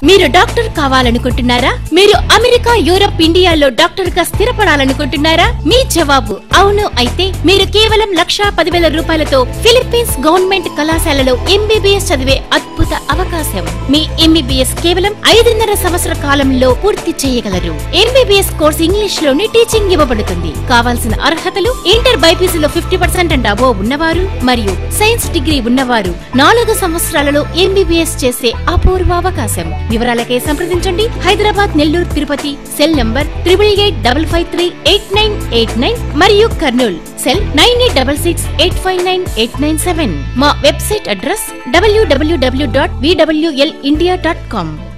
మీరు డాక్టర్ కావాలనుకుంటున్నారా మీరు America Europe ఇండియాలో డాక్టర్ గా స్థిరపడాలనుకుంటున్నారా మీ జవాబు అవును అయితే మీరు కేవలం లక్షా పదివేల రూపాయలతో ఫిలిప్పీన్స్ గవర్నమెంట్ కళాశాలలో ఎంబీబీఎస్ చదివే అద్భుత అవకాశం మీ ఎంబీబీఎస్ కేవలం ఐదున్నర సంవత్సర కాలంలో పూర్తి చేయగలరు ఎంబీబీఎస్ కోర్స్ ఇంగ్లీష్ లోనే టీచింగ్ ఇవ్వబడుతుంది కావాల్సిన అర్హతలు ఇంటర్ బైపీసీ లో ఫిఫ్టీ పర్సెంట్ అండ్ అబోవ్ ఉన్నవారు మరియు సైన్స్ డిగ్రీ ఉన్నవారు నాలుగు సంవత్సరాలలో ఎంబీబీఎస్ చేసే అపూర్వ అవకాశం వివరాలకై సంప్రదించండి Hyderabad Nellore Tirupati cell number triple eight double five three eight nine eight nine మరియు Kurnool cell nine eight double six eight five nine eight nine seven మా వెబ్సైట్ అడ్రస్ డబ్ల్యూడబ్ల్యూడబ్ల్యూ dot VWL India dot com